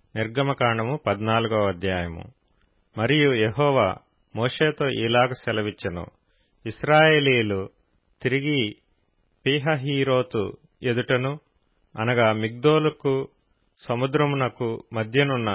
నిర్గమకాండము పద్నాలుగవ అధ్యాయము మరియు యెహోవా మోషేతో ఇలాగ సెలవిచ్చెను ఇస్రాయేలీలు తిరిగి పీహహీరోతు ఎదుటను అనగా మిగ్దోలుకు సముద్రమునకు మధ్యనున్న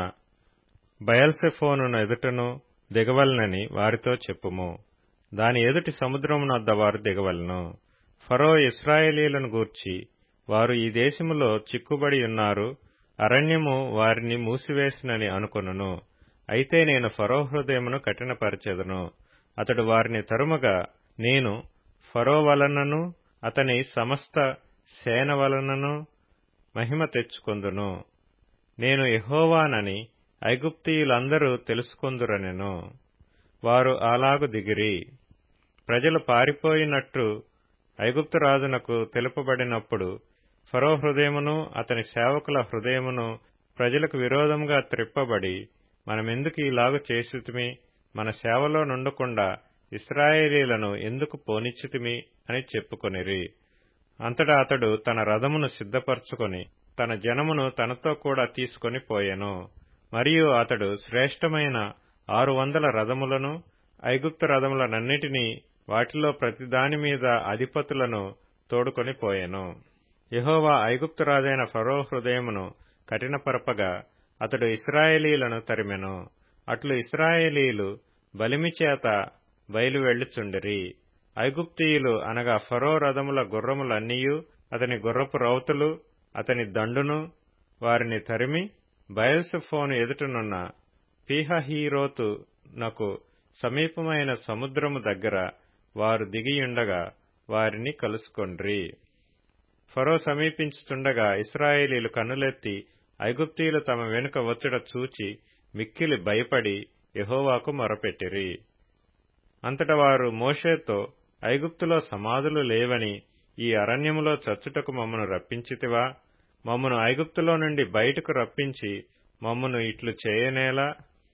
బయల్సెఫోను ఎదుటను దిగవలనని వారితో చెప్పుము దాని ఎదుటి సముద్రమునొద్ద వారు దిగవలను ఫరో ఇస్రాయేలీలను గూర్చి వారు ఈ దేశములో చిక్కుబడి ఉన్నారు అరణ్యము వారిని మూసివేసినని అనుకొనును అయితే నేను ఫరో హృదయమును కఠినపరచెదను అతడు వారిని తరుమగా నేను ఫరో వలనను అతని సమస్త సేన వలనను మహిమ తెచ్చుకొందును నేను యెహోవానని ఐగుప్తీయులందరూ తెలుసుకొందురనెను వారు అలాగు దిగిరి ప్రజలు పారిపోయినట్టు ఐగుప్తు రాజునకు తెలుపబడినప్పుడు ఫరో హృదయమును అతని సేవకుల హృదయమును ప్రజలకు విరోధముగా త్రిప్పబడి మనమెందుకు ఇలాగు చేసితిమి మన సేవలో నుండకుండా ఇస్రాయేలీలను ఎందుకు పోనిచ్చితిమి అని చెప్పుకొనిరి అంతటా అతడు తన రథమును సిద్ధపరచుకొని తన జనమును తనతో కూడా తీసుకొని పోయెను మరియు అతడు శ్రేష్టమైన ఆరు వందల రథములను ఐగుప్తు రథములనన్నిటినీ వాటిలో ప్రతిదాని మీద అధిపతులను తోడుకొని పోయెను యహోవా ఐగుప్తు రాజైన ఫరో హృదయమును కఠినపరపగా అతడు ఇస్రాయేలీలను తరిమెను అట్లు ఇస్రాయేలీలు బలిమి చేత బయలు వెళ్లుచుండిరి ఐగుప్తీయులు అనగా ఫరో రథముల గుర్రములన్నీయు అతని గుర్రపు రౌతులు అతని దండును వారిని తరిమి బయల్సఫోను ఎదుటనున్న పీహహీరోతు నకు సమీపమైన సముద్రము దగ్గర వారు దిగియుండగా వారిని కలుసుకొండ్రి ఫరో సమీపించుతుండగా ఇస్రాయేలీలు కన్నులెత్తి ఐగుప్తీయులు తమ వెనుక వచ్చుట చూచి మిక్కిలి భయపడి యహోవాకు మొరపెట్టిరి అంతట వారు మోషేతో ఐగుప్తులో సమాధులు లేవని ఈ అరణ్యములో చచ్చుటకు మమ్మను రప్పించితివా మమ్మను ఐగుప్తులో నుండి బయటకు రప్పించి మమ్మను ఇట్లు చేయనేలా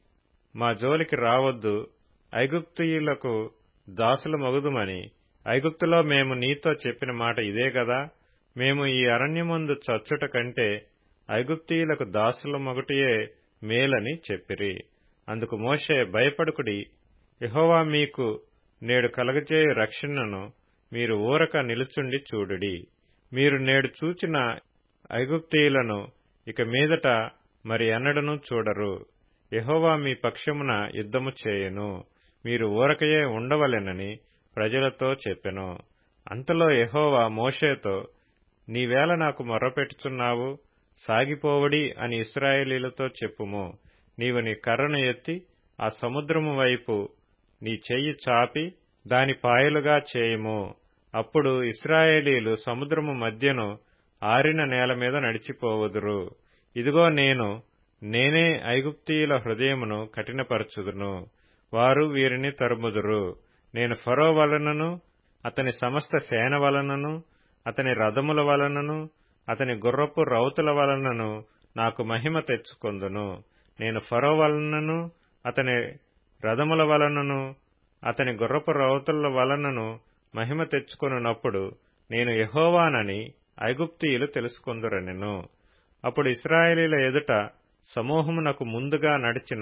మా జోలికి రావద్దు ఐగుప్తీయులకు దాసుల మగుదుమని ఐగుప్తులో మేము నీతో చెప్పిన మాట ఇదే గదా మేము ఈ అరణ్యమందు చచ్చుట కంటే ఐగుప్తీయులకు దాసుల మగుటియే మేలని చెప్పిరి అందుకు మోషే భయపడుకుడి యహోవా మీకు నేడు కలగజేయు రక్షణను మీరు ఊరక నిలుచుండి చూడుడి మీరు నేడు చూచిన ఐగుప్తీయులను ఇక మీదట మరి ఎన్నడను చూడరు యహోవా మీ పక్షమున యుద్ధము చేయను మీరు ఊరకయే ఉండవలెనని ప్రజలతో చెప్పెను అంతలో యహోవా మోషేతో నీవేళ నాకు మొర్రపెట్టుచున్నావు సాగిపోవడి అని ఇస్రాయేలీలతో చెప్పుము నీవు నీ కర్రను ఎత్తి ఆ సముద్రము వైపు నీ చెయ్యి చాపి దాని పాయలుగా చేయుము అప్పుడు ఇస్రాయేలీలు సముద్రము మధ్యను ఆరిన నేల మీద నడిచిపోవుదురు ఇదిగో నేను నేనే ఐగుప్తీయుల హృదయమును కఠినపరచుదును వారు వీరిని తరుముదురు నేను ఫరో వలనను అతని సమస్త సేన వలనను అతని రథముల వలనను అతని గుర్రపు రౌతుల వలనను నాకు మహిమ తెచ్చుకొందును నేను ఫరో వలనను అతని రథముల వలనను అతని గుర్రపు రౌతుల వలనను మహిమ తెచ్చుకొనున్నప్పుడు నేను యహోవానని ఐగుప్తీయులు తెలుసుకొందురనెను అప్పుడు ఇస్రాయేలీల ఎదుట సమూహమునకు ముందుగా నడిచిన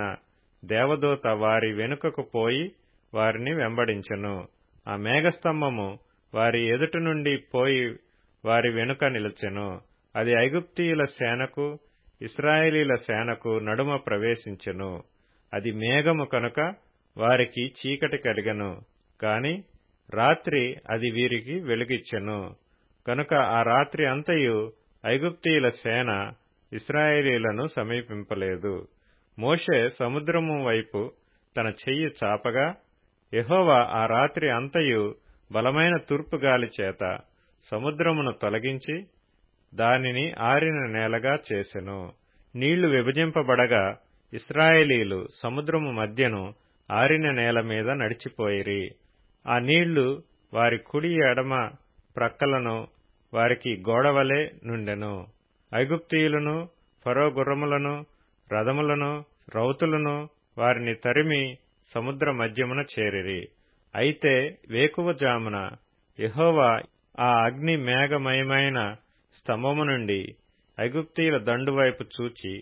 దేవదూత వారి వెనుకకు పోయి వారిని వెంబడించెను ఆ మేఘస్తంభము వారి ఎదుట నుండి పోయి వారి వెనుక నిలిచెను అది ఐగుప్తీయుల సేనకు ఇస్రాయేలీల సేనకు నడుమ ప్రవేశించెను అది మేఘము కనుక వారికి చీకటి కలిగను కాని రాత్రి అది వీరికి వెలుగిచ్చెను కనుక ఆ రాత్రి అంతయు ఐగుప్తీయుల సేన ఇస్రాయేలీలను సమీపింపలేదు మోషే సముద్రము వైపు తన చెయ్యి చాపగా యహోవా ఆ రాత్రి అంతయు బలమైన తూర్పు గాలి చేత సముద్రమును తొలగించి దానిని ఆరిన నేలగా చేసెను నీళ్లు విభజింపబడగా ఇస్రాయేలీలు సముద్రము మధ్యను ఆరిన నేల మీద నడిచిపోయిరి ఆ నీళ్లు వారి కుడి ఎడమ ప్రక్కలను వారికి గోడవలే నుండెను ఐగుప్తీయులను ఫరో గుర్రములను రథములను రౌతులను వారిని తరిమి సముద్ర మధ్యమున చేరిరి అయితే వేకువజామున యహోవా ఆ అగ్ని మేఘమయమైన స్తంభము నుండి ఐగుప్తీయుల దండు వైపు చూచి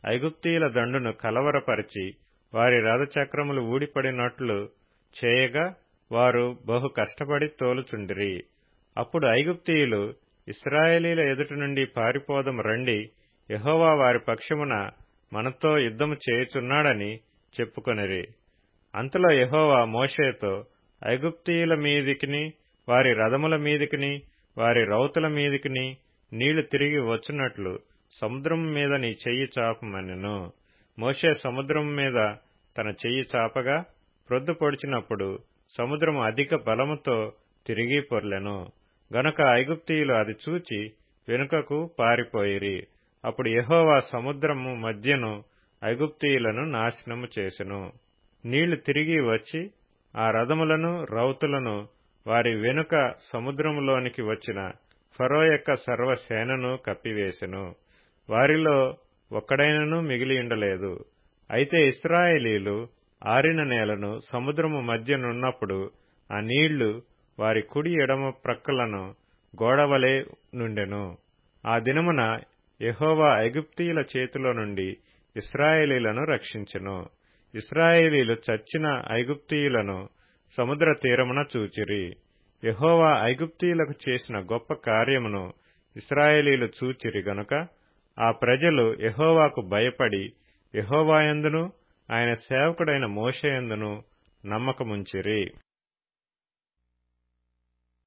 ఐగుప్తీయుల దండును కలవరపరిచి వారి రథచక్రములు ఊడిపడినట్లు చేయగా వారు బహు కష్టపడి తోలుచుండిరి అప్పుడు ఐగుప్తీయులు ఇస్రాయేలీల ఎదుటి నుండి పారిపోదం రండి యహోవా వారి పక్షమున మనతో యుద్ధము చేయుచున్నాడని చెప్పుకొనిరి అంతలో యహోవా మోషేతో ఐగుప్తీయుల మీదికిని వారి రథముల మీదికిని వారి రౌతుల మీదికిని నీళ్లు తిరిగి వచ్చునట్లు సముద్రం మీద నీ చెయ్యి చాపమనెను మోషే సముద్రం మీద తన చెయ్యి చాపగా ప్రొద్దు పొడిచినప్పుడు సముద్రము అధిక బలముతో తిరిగి పొర్లెను గనుక ఐగుప్తీయులు అది చూచి వెనుకకు పారిపోయిరి అప్పుడు యహోవా సముద్రము మధ్యను ఐగుప్తీయులను నాశనము చేసెను నీళ్లు తిరిగి వచ్చి ఆ రథములను రౌతులను వారి వెనుక సముద్రములోనికి వచ్చిన ఫరో యొక్క సర్వసేనను కప్పివేసెను వారిలో ఒక్కడైనను మిగిలియుండలేదు అయితే ఇస్రాయేలీలు ఆరిన నేలను సముద్రము మధ్యనున్నప్పుడు ఆ నీళ్లు వారి కుడి ఎడమ ప్రక్కలను గోడవలే నుండెను ఆ దినమున యహోవా ఐగుప్తీయుల చేతిలో నుండి ఇస్రాయేలీలను రక్షించెను ఇస్రాయేలీలు చచ్చిన ఐగుప్తీయులను సముద్ర తీరమున చూచిరి యహోవా ఐగుప్తీయులకు చేసిన గొప్ప కార్యమును ఇస్రాయేలీలు చూచిరి గనుక ఆ ప్రజలు యహోవాకు భయపడి యహోవాయందును ఆయన సేవకుడైన మోషయందును నమ్మకముంచిరి